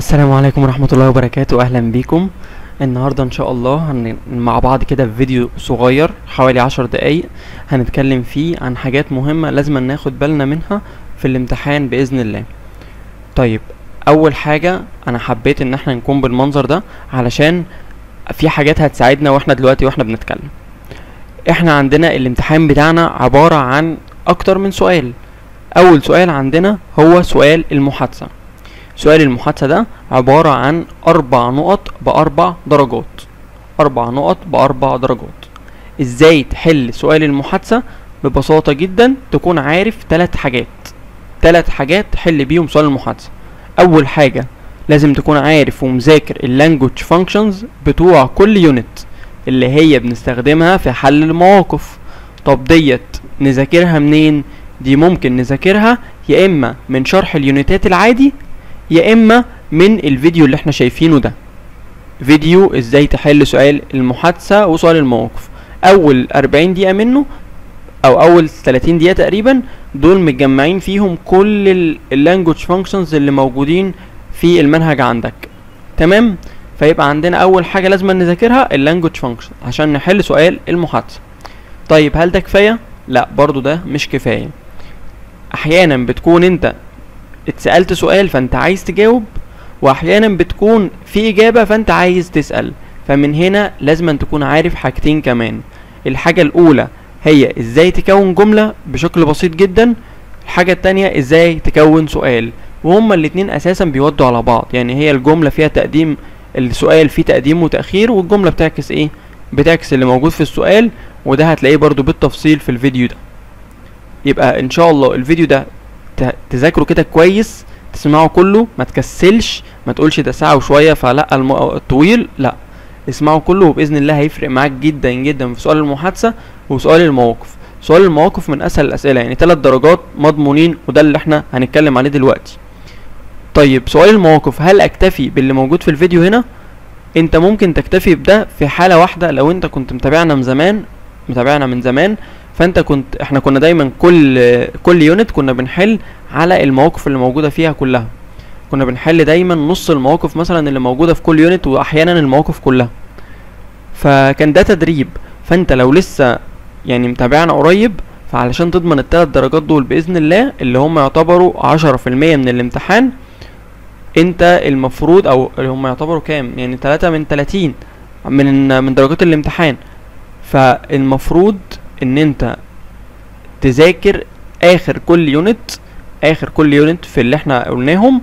السلام عليكم ورحمة الله وبركاته أهلا بيكم النهاردة إن شاء الله هن... مع بعض كده في فيديو صغير حوالي عشر دقايق هنتكلم فيه عن حاجات مهمة لازم ناخد بالنا منها في الامتحان بإذن الله طيب أول حاجة أنا حبيت إن احنا نكون بالمنظر ده علشان في حاجات هتساعدنا واحنا دلوقتي واحنا بنتكلم احنا عندنا الامتحان بتاعنا عبارة عن أكتر من سؤال أول سؤال عندنا هو سؤال المحادثة سؤال المحادثة ده عبارة عن أربع نقط بأربع درجات أربع نقط بأربع درجات إزاي تحل سؤال المحادثة ببساطة جدا تكون عارف تلات حاجات تلات حاجات تحل بيهم سؤال المحادثة أول حاجة لازم تكون عارف ومذاكر اللانجوج فانكشنز بتوع كل يونت اللي هي بنستخدمها في حل المواقف طب ديت نذاكرها منين دي ممكن نذاكرها يا اما من شرح اليونتات العادي يا اما من الفيديو اللي احنا شايفينه ده فيديو ازاي تحل سؤال المحادثة وسؤال المواقف اول 40 دقيقة منه او اول 30 دقيقة تقريبا دول متجمعين فيهم كل اللانجوج فانكشنز اللي موجودين في المنهج عندك تمام فيبقى عندنا اول حاجة لازم نذاكرها اللانجوج فانكشن عشان نحل سؤال المحادثة طيب هل ده كفاية لا برضو ده مش كفاية احيانا بتكون انت اتسألت سؤال فانت عايز تجاوب واحيانا بتكون في اجابة فانت عايز تسأل فمن هنا لازم أن تكون عارف حاجتين كمان الحاجة الاولى هي ازاي تكون جملة بشكل بسيط جدا الحاجة التانية ازاي تكون سؤال وهما الاتنين اساسا بيودوا على بعض يعني هي الجملة فيها تقديم السؤال فيه تقديم وتأخير والجملة بتعكس ايه بتعكس اللي موجود في السؤال وده هتلاقيه برضو بالتفصيل في الفيديو ده يبقى ان شاء الله الفيديو ده تذاكره كده كويس تسمعه كله ما تكسلش ما تقولش ده ساعة وشوية فلا الم... الطويل لا اسمعه كله وبإذن الله هيفرق معاك جدا جدا في سؤال المحادثة وسؤال المواقف سؤال المواقف من أسهل الأسئلة يعني تلات درجات مضمونين وده اللي احنا هنتكلم عليه دلوقتي طيب سؤال المواقف هل أكتفي باللي موجود في الفيديو هنا انت ممكن تكتفي بده في حالة واحدة لو انت كنت متابعنا من زمان متابعنا من زمان فانت كنت احنا كنا دايما كل كل يونت كنا بنحل على المواقف اللي موجوده فيها كلها كنا بنحل دايما نص المواقف مثلا اللي موجوده في كل يونت واحيانا المواقف كلها فكان ده تدريب فانت لو لسه يعني متابعنا قريب فعلشان تضمن الثلاث درجات دول باذن الله اللي هم يعتبروا عشرة في المية من الامتحان انت المفروض او اللي هم يعتبروا كام يعني تلاتة من تلاتين من من درجات الامتحان فالمفروض ان انت تذاكر اخر كل يونت اخر كل يونت في اللي احنا قلناهم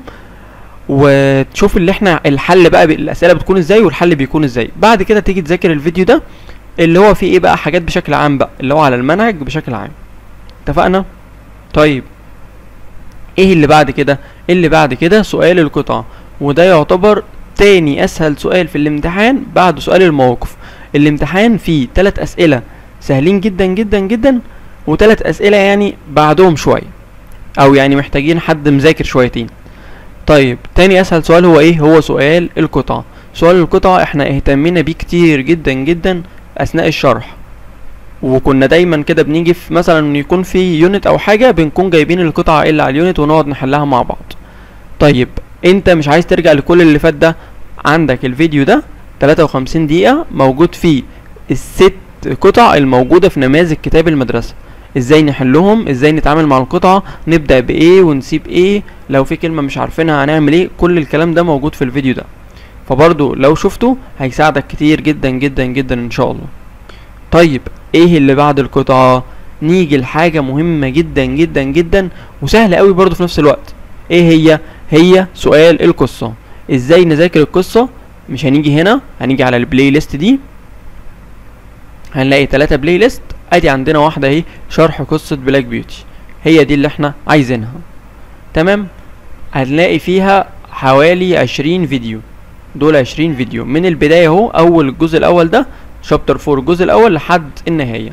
وتشوف اللي احنا الحل بقى الاسئله بتكون ازاي والحل بيكون ازاي بعد كده تيجي تذاكر الفيديو ده اللي هو فيه ايه بقى حاجات بشكل عام بقى اللي هو على المنهج بشكل عام اتفقنا طيب ايه اللي بعد كده اللي بعد كده سؤال القطعه وده يعتبر تاني اسهل سؤال في الامتحان بعد سؤال المواقف الامتحان فيه تلات اسئله سهلين جدا جدا جدا وتلات اسئله يعني بعدهم شويه او يعني محتاجين حد مذاكر شويتين طيب تاني اسهل سؤال هو ايه هو سؤال القطعه سؤال القطعه احنا اهتمينا بيه كتير جدا جدا اثناء الشرح وكنا دايما كده بنيجي في مثلا يكون في يونت او حاجه بنكون جايبين القطعه اللي على اليونت ونقعد نحلها مع بعض طيب انت مش عايز ترجع لكل اللي فات ده عندك الفيديو ده 53 دقيقه موجود فيه الست القطع الموجودة في نماذج كتاب المدرسة ازاي نحلهم ازاي نتعامل مع القطعة نبدأ بايه ونسيب ايه لو في كلمة مش عارفينها هنعمل ايه كل الكلام ده موجود في الفيديو ده فبرضو لو شفته هيساعدك كتير جدا جدا جدا ان شاء الله طيب ايه اللي بعد القطعة نيجي لحاجة مهمة جدا جدا جدا وسهلة قوي برضو في نفس الوقت ايه هي هي سؤال القصة ازاي نذاكر القصة مش هنيجي هنا هنيجي على البلاي ليست دي هنلاقي تلاتة بلاي ليست ادي عندنا واحدة اهي شرح قصة بلاك بيوتي هي دي اللي احنا عايزينها تمام هنلاقي فيها حوالي عشرين فيديو دول عشرين فيديو من البداية اهو اول الجزء الاول ده شابتر فور الجزء الاول لحد النهاية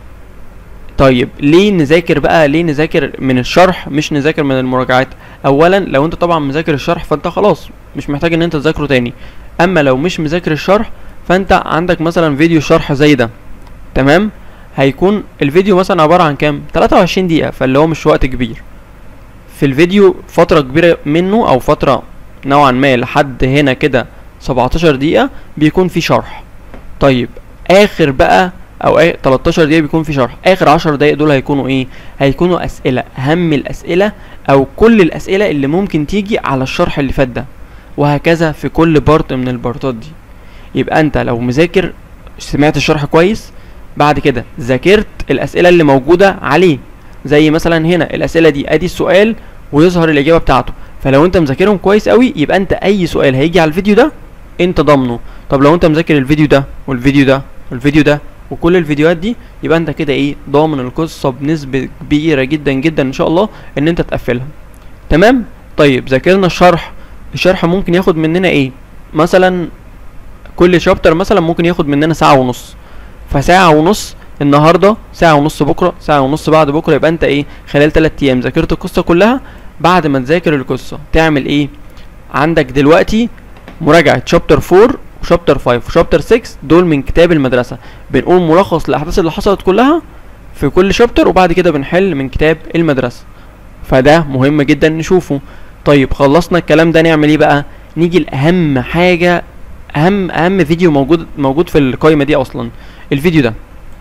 طيب ليه نذاكر بقى ليه نذاكر من الشرح مش نذاكر من المراجعات اولا لو انت طبعا مذاكر الشرح فانت خلاص مش محتاج ان انت تذاكره تاني اما لو مش مذاكر الشرح فانت عندك مثلا فيديو شرح زي ده تمام هيكون الفيديو مثلا عبارة عن كام 23 دقيقة فاللي هو مش وقت كبير في الفيديو فترة كبيرة منه او فترة نوعا ما لحد هنا كده 17 دقيقة بيكون في شرح طيب اخر بقى او اي 13 دقيقة بيكون في شرح اخر 10 دقايق دول هيكونوا ايه هيكونوا اسئلة اهم الاسئلة او كل الاسئلة اللي ممكن تيجي على الشرح اللي فات ده وهكذا في كل بارت من البارتات دي يبقى انت لو مذاكر سمعت الشرح كويس بعد كده ذاكرت الاسئله اللي موجوده عليه زي مثلا هنا الاسئله دي ادي السؤال ويظهر الاجابه بتاعته فلو انت مذاكرهم كويس قوي يبقى انت اي سؤال هيجي على الفيديو ده انت ضامنه طب لو انت مذاكر الفيديو ده والفيديو ده والفيديو ده وكل الفيديوهات دي يبقى انت كده ايه ضامن القصه بنسبه كبيره جدا جدا ان شاء الله ان انت تقفلها تمام طيب ذاكرنا الشرح الشرح ممكن ياخد مننا ايه مثلا كل شابتر مثلا ممكن ياخد مننا ساعة ونص فساعة ونص النهاردة ساعة ونص بكرة ساعة ونص بعد بكرة يبقى انت ايه خلال تلات ايام ذاكرت القصة كلها بعد ما تذاكر القصة تعمل ايه عندك دلوقتي مراجعة شابتر 4 وشابتر 5 وشابتر 6 دول من كتاب المدرسة بنقول ملخص للأحداث اللي حصلت كلها في كل شابتر وبعد كده بنحل من كتاب المدرسة فده مهم جدا نشوفه طيب خلصنا الكلام ده نعمل ايه بقى نيجي لأهم حاجة اهم اهم فيديو موجود موجود في القائمه دي اصلا الفيديو ده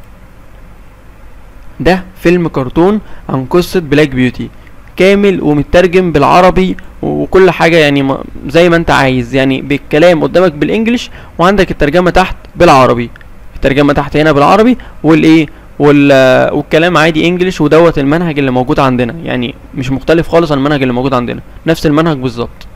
ده فيلم كرتون عن قصه بلاك بيوتي كامل ومترجم بالعربي وكل حاجه يعني م- زي ما انت عايز يعني بالكلام قدامك بالانجلش وعندك الترجمه تحت بالعربي الترجمه تحت هنا بالعربي والايه وال والكلام عادي انجلش ودوت المنهج اللي موجود عندنا يعني مش مختلف خالص عن المنهج اللي موجود عندنا نفس المنهج بالظبط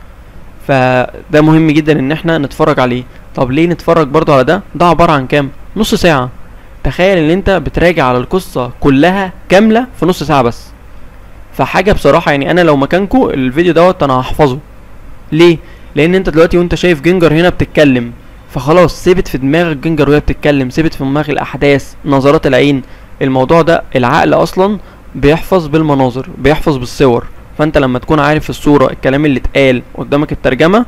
فده مهم جدا ان احنا نتفرج عليه طب ليه نتفرج برضو على ده ده عبارة عن كام نص ساعة تخيل ان انت بتراجع على القصة كلها كاملة في نص ساعة بس فحاجة بصراحة يعني انا لو مكانكو الفيديو دوت انا هحفظه ليه لان انت دلوقتي وانت شايف جينجر هنا بتتكلم فخلاص ثبت في دماغك جينجر وهي بتتكلم ثبت في دماغ الاحداث نظرات العين الموضوع ده العقل اصلا بيحفظ بالمناظر بيحفظ بالصور فانت لما تكون عارف الصورة الكلام اللي اتقال قدامك الترجمة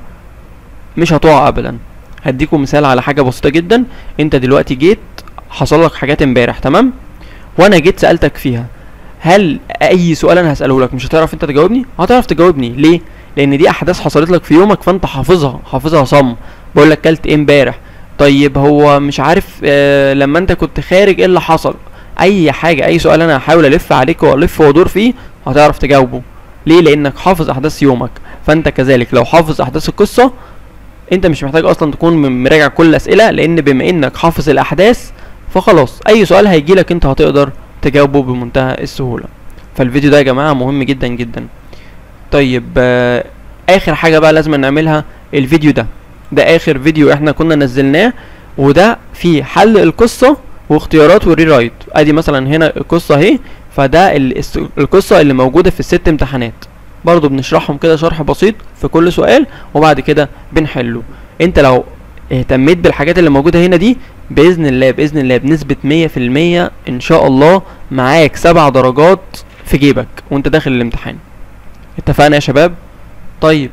مش هتقع ابدا هديكم مثال على حاجة بسيطة جدا انت دلوقتي جيت حصل لك حاجات امبارح تمام وانا جيت سألتك فيها هل اي سؤال انا هسأله لك مش هتعرف انت تجاوبني هتعرف تجاوبني ليه لان دي احداث حصلت لك في يومك فانت حافظها حافظها صم بقول لك كلت ايه امبارح طيب هو مش عارف آه لما انت كنت خارج ايه اللي حصل اي حاجه اي سؤال انا هحاول الف عليك والف وادور فيه هتعرف تجاوبه ليه لانك حافظ احداث يومك فانت كذلك لو حافظ احداث القصه انت مش محتاج اصلا تكون م- مراجع كل الاسئله لان بما انك حافظ الاحداث فخلاص اي سؤال هيجيلك انت هتقدر تجاوبه بمنتهى السهوله فالفيديو ده يا جماعه مهم جدا جدا طيب آه اخر حاجه بقى لازم نعملها الفيديو ده ده اخر فيديو احنا كنا نزلناه وده فيه حل القصه واختيارات والري رايت ادي مثلا هنا القصه اهي فده ال- الس- القصه اللي موجوده في الست امتحانات برضو بنشرحهم كده شرح بسيط في كل سؤال وبعد كده بنحله انت لو اهتميت بالحاجات اللي موجوده هنا دي باذن الله باذن الله بنسبه 100% ان شاء الله معاك سبع درجات في جيبك وانت داخل الامتحان اتفقنا يا شباب طيب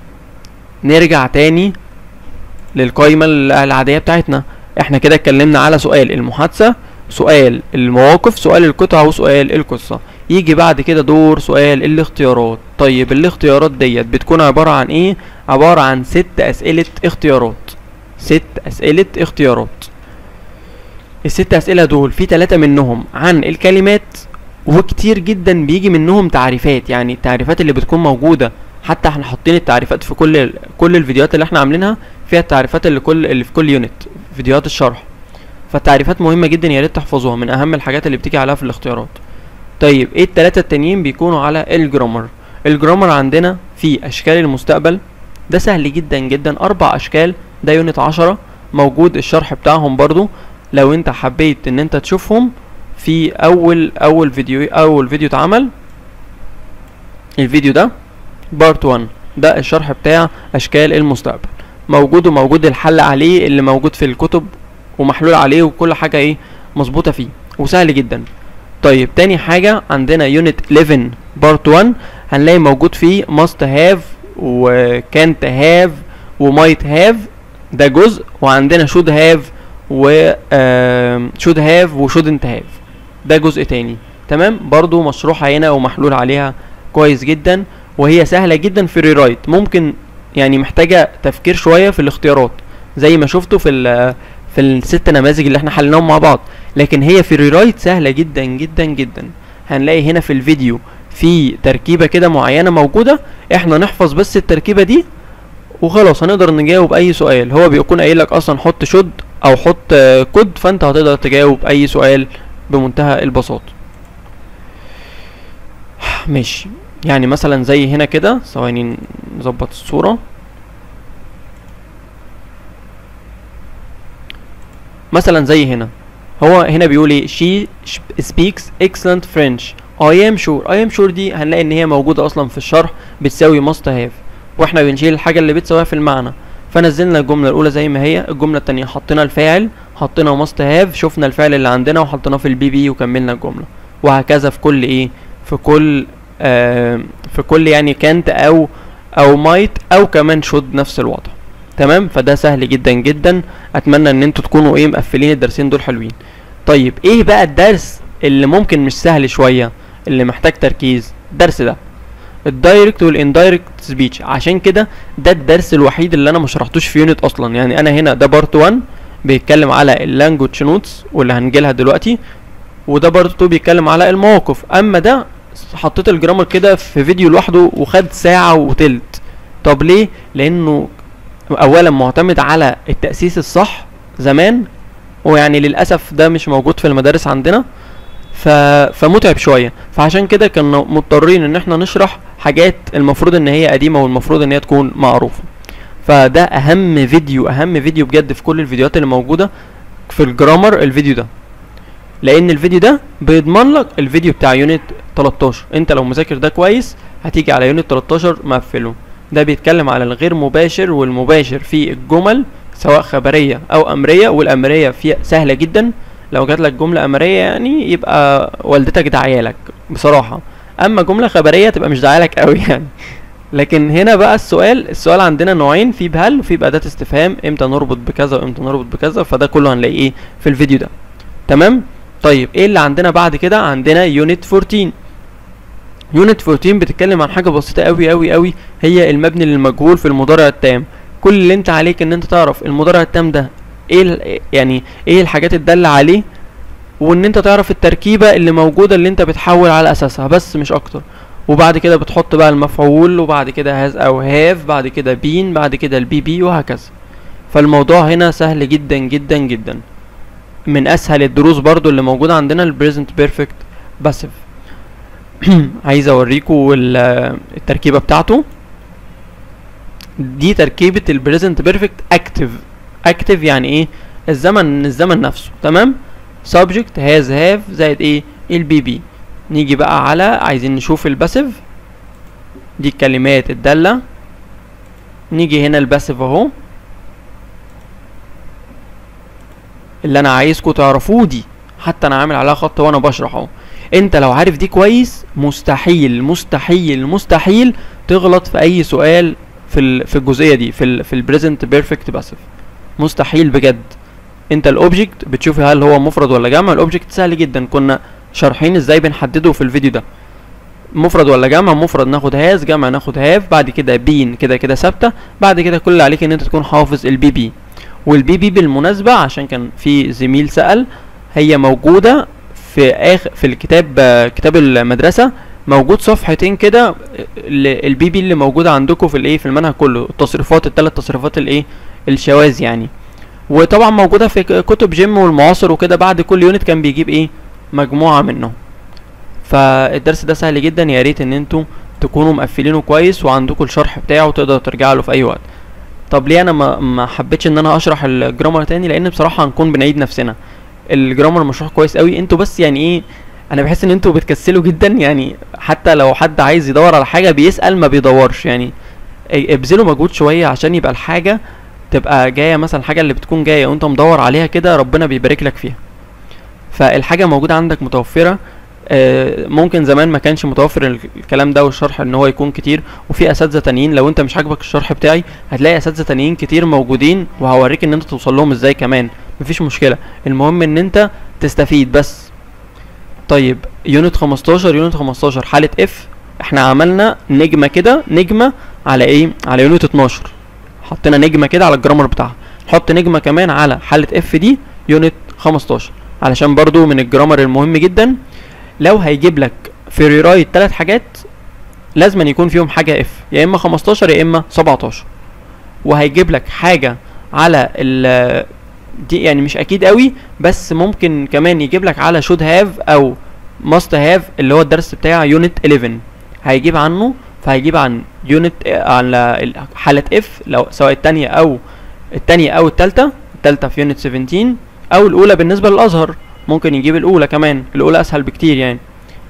نرجع تاني للقائمة ال- العادية بتاعتنا احنا كده اتكلمنا على سؤال المحادثة سؤال المواقف سؤال القطع وسؤال القصة يجي بعد كده دور سؤال الاختيارات طيب الاختيارات ديت بتكون عبارة عن ايه عبارة عن ست اسئلة اختيارات ست اسئلة اختيارات الست اسئلة دول في تلاتة منهم عن الكلمات وكتير جدا بيجي منهم تعريفات يعني التعريفات اللي بتكون موجودة حتى احنا حاطين التعريفات في كل ال- كل الفيديوهات اللي احنا عاملينها فيها التعريفات اللي كل اللي في كل يونت فيديوهات الشرح فالتعريفات مهمة جدا يا ريت تحفظوها من اهم الحاجات اللي بتيجي عليها في الاختيارات طيب ايه التلاتة التانيين بيكونوا على الجرامر الجرامر عندنا في اشكال المستقبل ده سهل جدا جدا اربع اشكال ده يونت عشرة موجود الشرح بتاعهم برضو لو انت حبيت ان انت تشوفهم في اول اول فيديو اول فيديو اتعمل الفيديو ده بارت 1 ده الشرح بتاع اشكال المستقبل موجود وموجود الحل عليه اللي موجود في الكتب ومحلول عليه وكل حاجه ايه مظبوطه فيه وسهل جدا طيب تاني حاجه عندنا يونت 11 بارت 1 هنلاقي موجود فيه must have و can't have و might have ده جزء وعندنا should have و آم، should have و shouldn't have ده جزء تاني تمام برضو مشروحة هنا ومحلول عليها كويس جدا وهي سهلة جدا في الريرايت ممكن يعني محتاجه تفكير شويه في الاختيارات زي ما شفتوا في ال في الست نماذج اللي احنا حليناهم مع بعض لكن هي في الريرايت سهله جدا جدا جدا هنلاقي هنا في الفيديو في تركيبه كده معينه موجوده احنا نحفظ بس التركيبه دي وخلاص هنقدر نجاوب اي سؤال هو بيكون قايل لك اصلا حط شد او حط آه، كود فانت هتقدر تجاوب اي سؤال بمنتهى البساطه ماشي يعني مثلا زي هنا كده ثواني نظبط الصوره مثلا زي هنا هو هنا بيقول ايه she speaks excellent French I am sure I am sure دي هنلاقي ان هي موجودة اصلا في الشرح بتساوي must have واحنا بنشيل الحاجة اللي بتساويها في المعنى فنزلنا الجملة الأولى زي ما هي الجملة التانية حطينا الفاعل حطينا must have شفنا الفعل اللي عندنا وحطيناه في البي بي وكملنا الجملة وهكذا في كل ايه في كل آه في كل يعني كانت او او مايت او كمان شود نفس الوضع تمام فده سهل جدا جدا اتمنى ان انتوا تكونوا ايه مقفلين الدرسين دول حلوين طيب ايه بقى الدرس اللي ممكن مش سهل شويه اللي محتاج تركيز الدرس ده الدايركت والاندايركت سبيتش عشان كده ده الدرس الوحيد اللي انا ما شرحتوش في يونت اصلا يعني انا هنا ده بارت 1 بيتكلم على اللانجوج نوتس واللي هنجيلها دلوقتي وده بارت 2 بيتكلم على المواقف اما ده حطيت الجرامر كده في فيديو لوحده وخد ساعه وتلت طب ليه لانه اولا معتمد على التاسيس الصح زمان ويعني للاسف ده مش موجود في المدارس عندنا ف... فمتعب شويه فعشان كده كنا مضطرين ان احنا نشرح حاجات المفروض ان هي قديمه والمفروض ان هي تكون معروفه فده اهم فيديو اهم فيديو بجد في كل الفيديوهات اللي موجوده في الجرامر الفيديو ده لان الفيديو ده بيضمن لك الفيديو بتاع يونت 13 انت لو مذاكر ده كويس هتيجي على يونت 13 مقفله ده بيتكلم على الغير مباشر والمباشر في الجمل سواء خبريه او امريه والامريه فيها سهله جدا لو جات لك جمله امريه يعني يبقى والدتك دعيالك بصراحه اما جمله خبريه تبقى مش دعيالك قوي يعني لكن هنا بقى السؤال السؤال عندنا نوعين في بهل وفي بأداة استفهام امتى نربط بكذا وامتى نربط بكذا فده كله هنلاقيه في الفيديو ده تمام طيب ايه اللي عندنا بعد كده عندنا يونت 14 يونت 14 بتتكلم عن حاجه بسيطه قوي قوي قوي هي المبني للمجهول في المضارع التام كل اللي انت عليك ان انت تعرف المضارع التام ده ايه يعني ايه الحاجات الدالة عليه وان انت تعرف التركيبة اللي موجودة اللي انت بتحول على اساسها بس مش اكتر وبعد كده بتحط بقى المفعول وبعد كده هاز او هاف بعد كده بين بعد كده البي بي وهكذا فالموضوع هنا سهل جدا جدا جدا من اسهل الدروس برضو اللي موجودة عندنا البريزنت بيرفكت باسيف عايز اوريكم التركيبة بتاعته دي تركيبة البريزنت بيرفكت اكتف اكتف يعني ايه الزمن الزمن نفسه تمام subject has have زائد ايه البي بي نيجي بقى على عايزين نشوف الباسيف دي الكلمات الدالة نيجي هنا الباسيف اهو اللي انا عايزكم تعرفوه دي حتى انا عامل عليها خط وانا بشرح اهو انت لو عارف دي كويس مستحيل مستحيل مستحيل تغلط في اي سؤال في في الجزئيه دي في ال في البريزنت بيرفكت باسيف مستحيل بجد انت الاوبجكت بتشوف هل هو مفرد ولا جمع الاوبجكت سهل جدا كنا شارحين ازاي بنحدده في الفيديو ده مفرد ولا جمع مفرد ناخد هاز جمع ناخد هاف بعد كده بين كده كده ثابته بعد كده كل اللي عليك ان انت تكون حافظ البي بي والبي بي بالمناسبه عشان كان في زميل سال هي موجوده في اخر في الكتاب كتاب المدرسه موجود صفحتين كده البي بي اللي موجوده عندكم في الايه في المنهج كله التصريفات الثلاث تصريفات الايه الشواذ يعني وطبعا موجوده في كتب جيم والمعاصر وكده بعد كل يونت كان بيجيب ايه مجموعه منهم فالدرس ده سهل جدا يا ريت ان انتوا تكونوا مقفلينه كويس وعندكم الشرح بتاعه تقدر ترجع له في اي وقت طب ليه انا ما ما حبيتش ان انا اشرح الجرامر تاني لان بصراحه هنكون بنعيد نفسنا الجرامر مشروح كويس قوي انتوا بس يعني ايه انا بحس ان انتوا بتكسلوا جدا يعني حتى لو حد عايز يدور على حاجه بيسال ما بيدورش يعني ابذلوا مجهود شويه عشان يبقى الحاجه تبقى جايه مثلا الحاجه اللي بتكون جايه وانت مدور عليها كده ربنا بيبارك لك فيها فالحاجه موجوده عندك متوفره آه ممكن زمان ما كانش متوفر الكلام ده والشرح ان هو يكون كتير وفي اساتذه تانيين لو انت مش عاجبك الشرح بتاعي هتلاقي اساتذه تانيين كتير موجودين وهوريك ان انت توصل لهم ازاي كمان مفيش مشكله المهم ان انت تستفيد بس طيب يونت 15 يونت 15 حاله اف احنا عملنا نجمه كده نجمه على ايه على يونت 12 حطينا نجمه كده على الجرامر بتاعها نحط نجمه كمان على حاله اف دي يونت 15 علشان برضو من الجرامر المهم جدا لو هيجيب لك في ريرايت ثلاث حاجات لازم أن يكون فيهم حاجه اف يا اما 15 يا اما 17 وهيجيب لك حاجه على ال دي يعني مش اكيد قوي بس ممكن كمان يجيب لك على شود هاف او ماست هاف اللي هو الدرس بتاع يونت 11 هيجيب عنه فهيجيب عن يونت على حالة اف لو سواء التانية او التانية او التالتة التالتة في يونت 17 او الاولى بالنسبة للازهر ممكن يجيب الاولى كمان الاولى اسهل بكتير يعني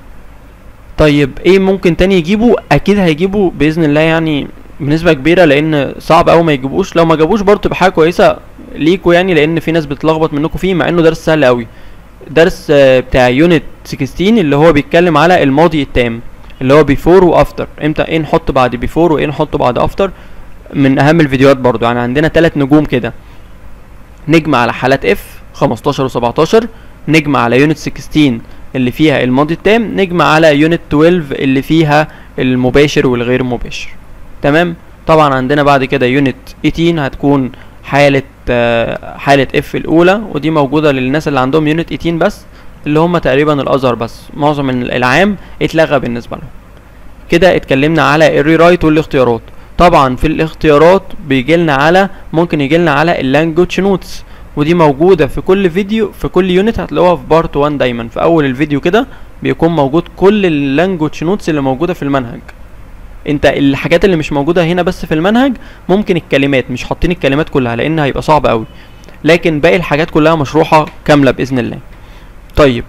طيب ايه ممكن تاني يجيبه اكيد هيجيبوا باذن الله يعني بنسبة كبيرة لان صعب اوي ما يجيبوش لو ما جابوش برضه تبقى حاجة كويسة ليكوا يعني لان في ناس بتلخبط منكم فيه مع انه درس سهل اوي درس آه، بتاع يونت 16 اللي هو بيتكلم على الماضي التام اللي هو بيفور وافتر امتى ايه نحط بعد بيفور وايه نحط بعد افتر من اهم الفيديوهات برضو يعني عندنا ثلاث نجوم كده نجم على حالات اف 15 و17 نجم على يونت 16 اللي فيها الماضي التام نجم على يونت 12 اللي فيها المباشر والغير مباشر تمام طبعا عندنا بعد كده يونت 18 هتكون حالة آه، حالة اف الاولى ودي موجودة للناس اللي عندهم يونت 18 بس اللي هم تقريبا الازهر بس معظم العام اتلغى بالنسبة لهم كده اتكلمنا على الري رايت والاختيارات طبعا في الاختيارات بيجيلنا على ممكن يجيلنا على اللانجوج نوتس ودي موجودة في كل فيديو في كل يونت هتلاقوها في بارت 1 دايما في اول الفيديو كده بيكون موجود كل اللانجوج نوتس اللي موجودة في المنهج انت الحاجات اللي مش موجوده هنا بس في المنهج ممكن الكلمات مش حاطين الكلمات كلها لان هيبقى صعب قوي لكن باقي الحاجات كلها مشروحه كامله باذن الله طيب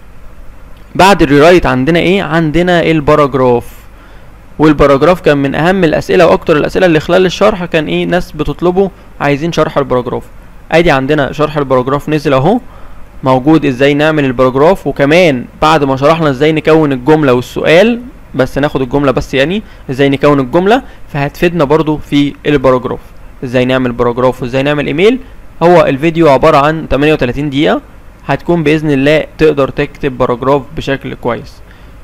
بعد الريرايت عندنا ايه عندنا الباراجراف والباراجراف كان من اهم الاسئله واكتر الاسئله اللي خلال الشرح كان ايه ناس بتطلبه عايزين شرح الباراجراف ادي عندنا شرح الباراجراف نزل اهو موجود ازاي نعمل الباراجراف وكمان بعد ما شرحنا ازاي نكون الجمله والسؤال بس ناخد الجمله بس يعني ازاي نكون الجمله فهتفيدنا برضو في الباراجراف ازاي نعمل باراجراف وازاي نعمل ايميل هو الفيديو عباره عن 38 دقيقه هتكون باذن الله تقدر تكتب باراجراف بشكل كويس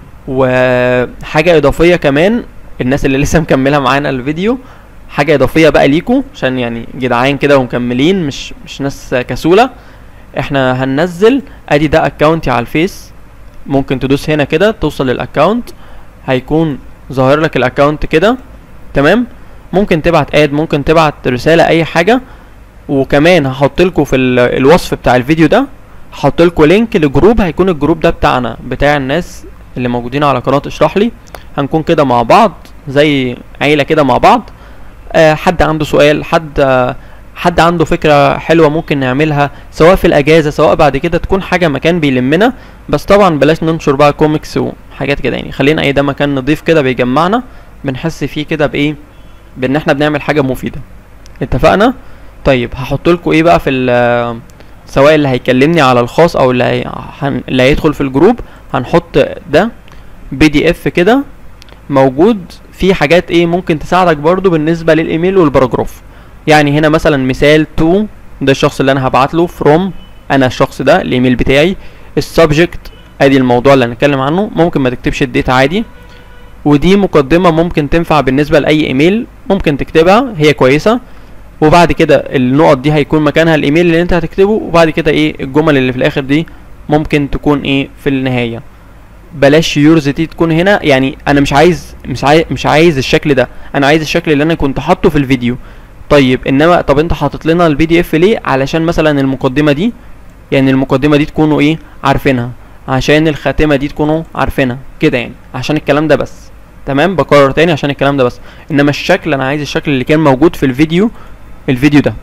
وحاجه اضافيه كمان الناس اللي لسه مكمله معانا الفيديو حاجه اضافيه بقى ليكم عشان يعني جدعان كده ومكملين مش مش ناس كسوله احنا هننزل ادي ده اكونتي على الفيس ممكن تدوس هنا كده توصل للاكونت هيكون ظاهر لك الاكونت كده تمام ممكن تبعت اد ممكن تبعت رساله اي حاجه وكمان هحط لكم في الوصف بتاع الفيديو ده هحط لكم لينك لجروب هيكون الجروب ده بتاعنا بتاع الناس اللي موجودين على قناه اشرح لي هنكون كده مع بعض زي عيله كده مع بعض آه حد عنده سؤال حد آه حد عنده فكره حلوه ممكن نعملها سواء في الاجازه سواء بعد كده تكون حاجه مكان بيلمنا بس طبعا بلاش ننشر بقى كوميكس وحاجات كده يعني خلينا ايه ده مكان نضيف كده بيجمعنا بنحس فيه كده بايه بان احنا بنعمل حاجه مفيده اتفقنا طيب هحط لكم ايه بقى في سواء اللي هيكلمني على الخاص او اللي, هي... اللي هيدخل في الجروب هنحط ده بي دي اف كده موجود فيه حاجات ايه ممكن تساعدك برضو بالنسبه للايميل والباراجراف يعني هنا مثلا مثال تو ده الشخص اللي انا هبعت له فروم انا الشخص ده الايميل بتاعي السبجكت ادي الموضوع اللي هنتكلم عنه ممكن ما تكتبش الديت عادي ودي مقدمة ممكن تنفع بالنسبة لأي ايميل ممكن تكتبها هي كويسة وبعد كده النقط دي هيكون مكانها الايميل اللي انت هتكتبه وبعد كده ايه الجمل اللي في الاخر دي ممكن تكون ايه في النهاية بلاش يورز دي تكون هنا يعني انا مش عايز مش عايز مش عايز الشكل ده انا عايز الشكل اللي انا كنت حاطه في الفيديو طيب انما طب انت حاطط لنا البي دي اف ليه علشان مثلا المقدمه دي يعني المقدمه دي تكونوا ايه عارفينها عشان الخاتمه دي تكونوا عارفينها كده يعني عشان الكلام ده بس تمام بكرر تاني عشان الكلام ده بس انما الشكل انا عايز الشكل اللي كان موجود في الفيديو الفيديو ده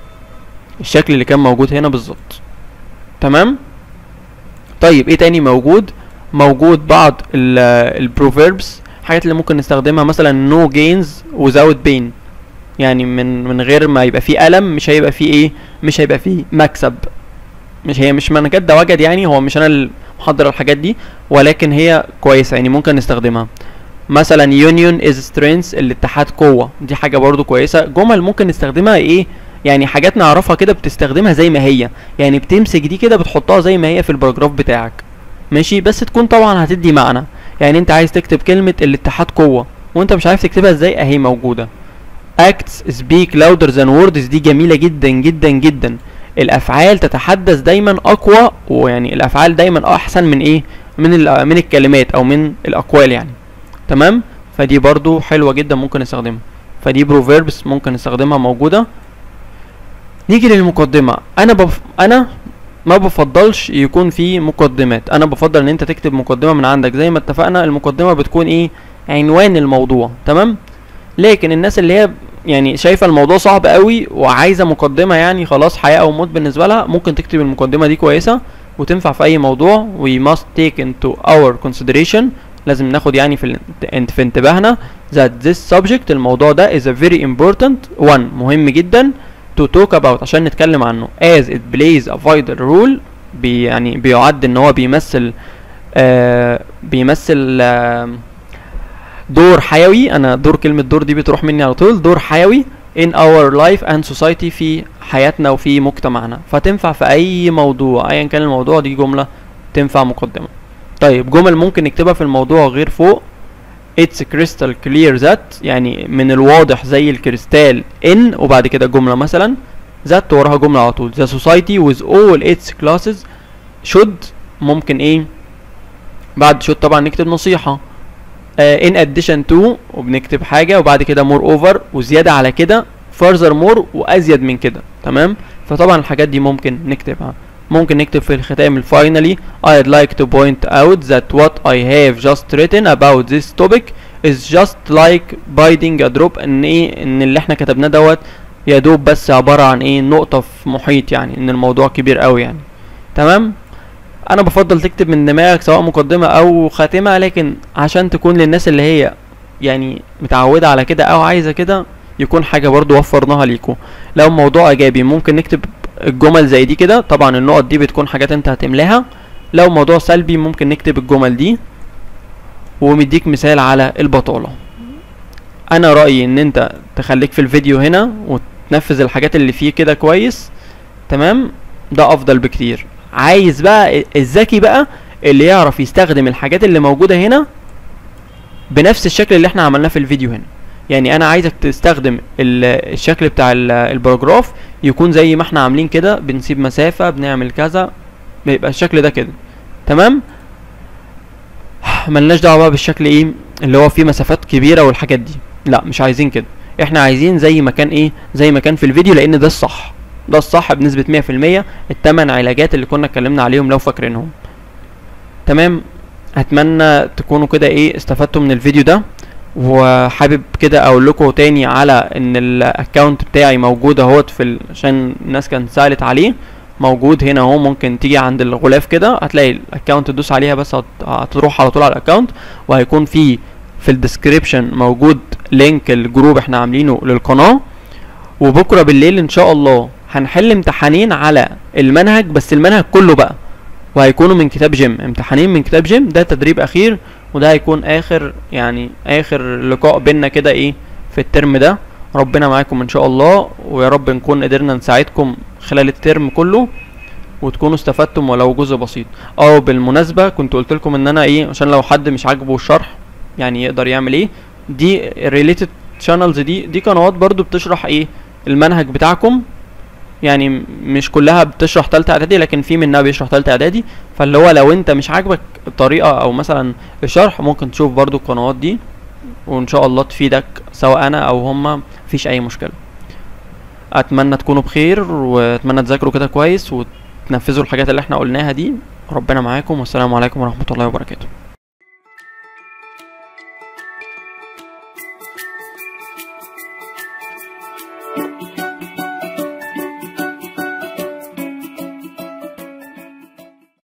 الشكل اللي كان موجود هنا بالظبط تمام طيب ايه تاني موجود موجود بعض البروفيربس حاجات اللي ممكن نستخدمها مثلا no gains without pain يعني من من غير ما يبقى فيه ألم مش هيبقى فيه ايه مش هيبقى فيه مكسب مش هي مش منكات ده وجد يعني هو مش انا اللي محضر الحاجات دي ولكن هي كويسه يعني ممكن نستخدمها مثلا union is strength الاتحاد قوه دي حاجه برضو كويسه جمل ممكن نستخدمها ايه يعني حاجات نعرفها كده بتستخدمها زي ما هي يعني بتمسك دي كده بتحطها زي ما هي في الباراجراف بتاعك ماشي بس تكون طبعا هتدي معنى يعني انت عايز تكتب كلمه الاتحاد قوه وانت مش عارف تكتبها ازاي اهي موجوده acts speak louder than words دي جميله جدا جدا جدا الافعال تتحدث دايما اقوى ويعني الافعال دايما احسن من ايه من ال- من الكلمات او من الاقوال يعني تمام فدي برضو حلوه جدا ممكن نستخدمها فدي بروفيربس ممكن نستخدمها موجوده نيجي للمقدمه انا بف... انا ما بفضلش يكون في مقدمات انا بفضل ان انت تكتب مقدمه من عندك زي ما اتفقنا المقدمه بتكون ايه عنوان الموضوع تمام لكن الناس اللي هي يعني شايفه الموضوع صعب قوي وعايزه مقدمه يعني خلاص حياه او موت بالنسبه لها ممكن تكتب المقدمه دي كويسه وتنفع في اي موضوع we must take into our consideration لازم ناخد يعني في ال- في انتباهنا that this subject الموضوع ده is a very important one مهم جدا to talk about عشان نتكلم عنه as it plays a vital role بي يعني بيعد ان هو بيمثل آه بيمثل آه دور حيوي انا دور كلمة دور دي بتروح مني على طول دور حيوي in our life and society في حياتنا وفي مجتمعنا فتنفع في اي موضوع ايا كان الموضوع دي جملة تنفع مقدمة طيب جمل ممكن نكتبها في الموضوع غير فوق it's crystal clear that يعني من الواضح زي الكريستال ان وبعد كده جملة مثلا that وراها جملة على طول the society with all its classes should ممكن ايه بعد should طبعا نكتب نصيحة uh, in addition to وبنكتب حاجة وبعد كده more over وزيادة على كده further more وأزيد من كده تمام فطبعا الحاجات دي ممكن نكتبها ممكن نكتب في الختام الفاينلي I'd like to point out that what I have just written about this topic is just like biting a drop ان ايه ان اللي احنا كتبناه دوت يا دوب بس عبارة عن ايه نقطة في محيط يعني ان الموضوع كبير قوي يعني تمام انا بفضل تكتب من دماغك سواء مقدمة او خاتمة لكن عشان تكون للناس اللي هي يعني متعودة على كده او عايزة كده يكون حاجة برضو وفرناها ليكم لو موضوع ايجابي ممكن نكتب الجمل زي دي كده طبعا النقط دي بتكون حاجات انت هتملاها لو موضوع سلبي ممكن نكتب الجمل دي ومديك مثال على البطالة انا رأيي ان انت تخليك في الفيديو هنا وتنفذ الحاجات اللي فيه كده كويس تمام ده افضل بكتير عايز بقى الذكي بقى اللي يعرف يستخدم الحاجات اللي موجودة هنا بنفس الشكل اللي احنا عملناه في الفيديو هنا يعني انا عايزك تستخدم ال- الشكل بتاع ال- الباراجراف يكون زي ما احنا عاملين كده بنسيب مسافة بنعمل كذا بيبقى الشكل ده كده تمام ملناش دعوه بقى بالشكل ايه اللي هو فيه مسافات كبيره والحاجات دي لا مش عايزين كده احنا عايزين زي ما كان ايه زي ما كان في الفيديو لان ده الصح ده الصح بنسبه 100% التمن علاجات اللي كنا اتكلمنا عليهم لو فاكرينهم تمام اتمنى تكونوا كده ايه استفدتوا من الفيديو ده وحابب كده اقول لكم تاني على ان الاكونت بتاعي موجود اهوت في ال... عشان الناس كانت سالت عليه موجود هنا اهو ممكن تيجي عند الغلاف كده هتلاقي الاكونت تدوس عليها بس هت- هتروح على طول على الاكونت وهيكون في في الديسكريبشن موجود لينك الجروب احنا عاملينه للقناه وبكره بالليل ان شاء الله هنحل امتحانين على المنهج بس المنهج كله بقى وهيكونوا من كتاب جيم امتحانين من كتاب جيم ده تدريب اخير وده هيكون اخر يعني اخر لقاء بينا كده ايه في الترم ده ربنا معاكم ان شاء الله ويا رب نكون قدرنا نساعدكم خلال الترم كله وتكونوا استفدتم ولو جزء بسيط اه بالمناسبه كنت قلت لكم ان انا ايه عشان لو حد مش عاجبه الشرح يعني يقدر يعمل ايه دي ريليتد شانلز دي دي قنوات برضو بتشرح ايه المنهج بتاعكم يعني م- مش كلها بتشرح تالتة اعدادي لكن في منها بيشرح تالتة اعدادي فاللي هو لو انت مش عاجبك الطريقة او مثلا الشرح ممكن تشوف برضو القنوات دي وان شاء الله تفيدك سواء انا او هما مفيش اي مشكلة اتمنى تكونوا بخير واتمنى تذاكروا كده كويس وتنفذوا الحاجات اللي احنا قلناها دي ربنا معاكم والسلام عليكم ورحمة الله وبركاته thank you